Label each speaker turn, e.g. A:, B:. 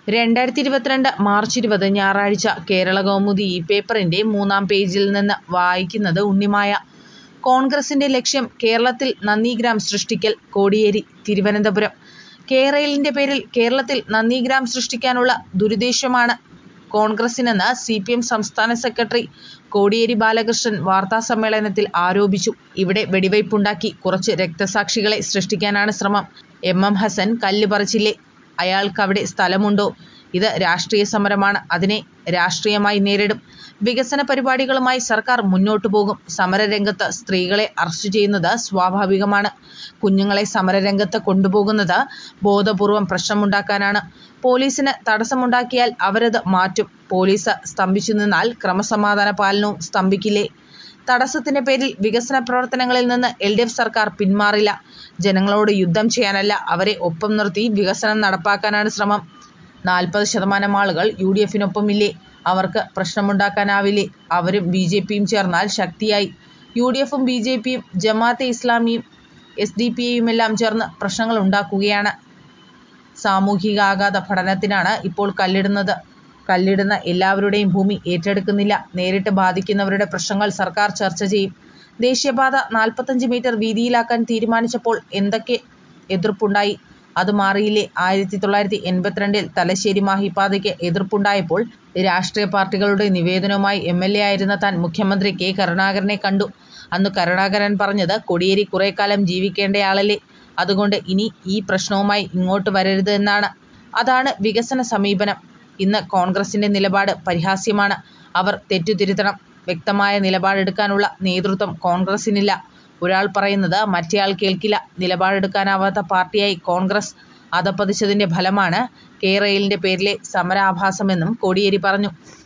A: രണ്ടായിരത്തി ഇരുപത്തിരണ്ട് മാർച്ച് ഇരുപത് ഞായറാഴ്ച കേരളകൗമുദി ഈ പേപ്പറിന്റെ മൂന്നാം പേജിൽ നിന്ന് വായിക്കുന്നത് ഉണ്ണിമായ. കോൺഗ്രസിന്റെ ലക്ഷ്യം കേരളത്തിൽ നന്ദിഗ്രാം സൃഷ്ടിക്കൽ കോടിയേരി തിരുവനന്തപുരം കേരളിന്റെ പേരിൽ കേരളത്തിൽ നന്ദിഗ്രാം സൃഷ്ടിക്കാനുള്ള ദുരുദ്ദേശ്യമാണ് കോൺഗ്രസിനെന്ന് സിപിഎം സംസ്ഥാന സെക്രട്ടറി കോടിയേരി ബാലകൃഷ്ണൻ വാർത്താസമ്മേളനത്തിൽ ആരോപിച്ചു. ഇവിടെ വെടിവയ്പുണ്ടാക്കി കുറച്ച് രക്തസാക്ഷികളെ സൃഷ്ടിക്കാനാണ് ശ്രമം. എം. എം. ഹസൻ കല്ല് പറിച്ചില്ലേ? അയാൾക്കവിടെ സ്ഥലമുണ്ടോ? ഇത് രാഷ്ട്രീയ സമരമാണ്. അതിനെ രാഷ്ട്രീയമായി നേരിടും. വികസന പരിപാടികളുമായി സർക്കാർ മുന്നോട്ടു പോകും. സമരരംഗത്ത് സ്ത്രീകളെ അറസ്റ്റ് ചെയ്യുന്നത് സ്വാഭാവികമാണ്. കുഞ്ഞുങ്ങളെ സമരരംഗത്ത് കൊണ്ടുപോകുന്നത് ബോധപൂർവം പ്രശ്നമുണ്ടാക്കാനാണ്. പോലീസിന് തടസ്സമുണ്ടാക്കിയാൽ അവരത് മാറ്റും. പോലീസ് സ്തംഭിച്ചുനിന്നാൽ ക്രമസമാധാന പാലനവും സ്തംഭിക്കില്ലേ? തടസ്സത്തിന്റെ പേരിൽ വികസന പ്രവർത്തനങ്ങളിൽ നിന്ന് എൽഡിഎഫ് സർക്കാർ പിന്മാറില്ല. ജനങ്ങളോട് യുദ്ധം ചെയ്യാനല്ല, അവരെ ഒപ്പം നിർത്തി വികസനം നടപ്പാക്കാനാണ് ശ്രമം. നാൽപ്പത് ശതമാനം ആളുകൾ യുഡിഎഫിനൊപ്പമില്ലേ? അവർക്ക് പ്രശ്നമുണ്ടാക്കാനാവില്ലേ? അവരും ബിജെപിയും ചേർന്നാൽ ശക്തിയായി. യുഡിഎഫും ബിജെപിയും ജമാഅത്തെ ഇസ്ലാമിയും എസ്ഡിപിഐയുമെല്ലാം ചേർന്ന് പ്രശ്നങ്ങളുണ്ടാക്കുകയാണ്. സാമൂഹികാഘാത പഠനത്തിനാണ് ഇപ്പോൾ കല്ലിടുന്നത്. കല്ലിടുന്ന എല്ലാവരുടെയും ഭൂമി ഏറ്റെടുക്കുന്നില്ല. നേരിട്ട് ബാധിക്കുന്നവരുടെ പ്രശ്നങ്ങൾ സർക്കാർ ചർച്ച ചെയ്യും. ദേശീയപാത നാൽപ്പത്തഞ്ച് മീറ്റർ വീതിയിലാക്കാൻ തീരുമാനിച്ചപ്പോൾ എന്തൊക്കെ എതിർപ്പുണ്ടായി? അത് മാറിയില്ലേ? ആയിരത്തി തൊള്ളായിരത്തി എൺപത്തിരണ്ടിൽ തലശ്ശേരി മാഹി പാതയ്ക്ക് എതിർപ്പുണ്ടായപ്പോൾ രാഷ്ട്രീയ പാർട്ടികളുടെ നിവേദനവുമായി എംഎൽഎ ആയിരുന്ന താൻ മുഖ്യമന്ത്രി കെ. കരുണാകരനെ കണ്ടു. അന്ന് കരുണാകരൻ പറഞ്ഞത് കോടിയേരി കുറേക്കാലം ജീവിക്കേണ്ടയാളല്ലേ, അതുകൊണ്ട് ഇനി ഈ പ്രശ്നവുമായി ഇങ്ങോട്ട് വരരുത് എന്നാണ്. അതാണ് വികസന സമീപനം. ഇന്ന് കോൺഗ്രസിന്റെ നിലപാട് പരിഹാസ്യമാണ്. അവർ തെറ്റു തിരുത്തണം. വ്യക്തമായ നിലപാടെടുക്കാനുള്ള നേതൃത്വം കോൺഗ്രസിനില്ല. ഒരാൾ പറയുന്നത് മറ്റേയാൾ കേൾക്കില്ല. നിലപാടെടുക്കാനാവാത്ത പാർട്ടിയായി കോൺഗ്രസ് അധഃപതിച്ചതിന്റെ ഫലമാണ് കേരളിന്റെ പേരിലെ സമരാഭാസമെന്നും കോടിയേരി പറഞ്ഞു.